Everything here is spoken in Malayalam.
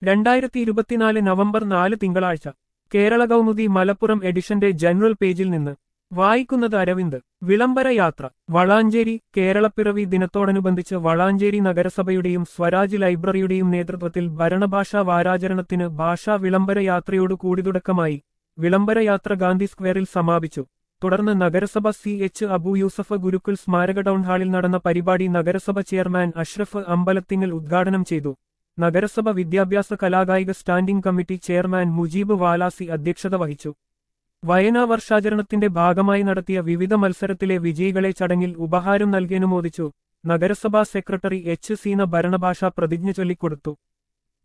രണ്ടായിരത്തി ഇരുപത്തിനാല് നവംബർ നാല് തിങ്കളാഴ്ച കേരള കൗമുദി മലപ്പുറം എഡിഷന്റെ ജനറൽ പേജിൽ നിന്ന് വായിക്കുന്നത് അരവിന്ദ് വിളംബര യാത്ര വളാഞ്ചേരി കേരളപ്പിറവി ദിനത്തോടനുബന്ധിച്ച് വളാഞ്ചേരി നഗരസഭയുടെയും സ്വരാജ് ലൈബ്രറിയുടെയും നേതൃത്വത്തിൽ ഭരണഭാഷാ വാരാചരണത്തിന് ഭാഷാ വിളംബര യാത്രയോട് കൂടി തുടക്കമായി വിളംബര യാത്ര ഗാന്ധി സ്ക്വയറിൽ സമാപിച്ചു തുടർന്ന് നഗരസഭ സി എച്ച് അബു യൂസഫ് ഗുരുക്കുൽ സ്മാരക ടൗൺ ഹാളിൽ നടന്ന പരിപാടി നഗരസഭ ചെയർമാൻ അഷ്റഫ് അമ്പലത്തിങ്ങൽ ഉദ്ഘാടനം ചെയ്തു നഗരസഭ വിദ്യാഭ്യാസ കലാകായിക standing committee chairman Mujeeb Valasi അധ്യക്ഷത വഹിച്ചു വയനാ വർഷാചരണത്തിന്റെ ഭാഗമായി നടത്തിയ വിവിധ മത്സരത്തിലെ വിജയികളെ ചടങ്ങിൽ ഉപഹാരം നൽകിയനുമോദിച്ചു നഗരസഭാ സെക്രട്ടറി എച്ച് സീന ഭരണഭാഷാ പ്രതിജ്ഞ ചൊല്ലിക്കൊടുത്തു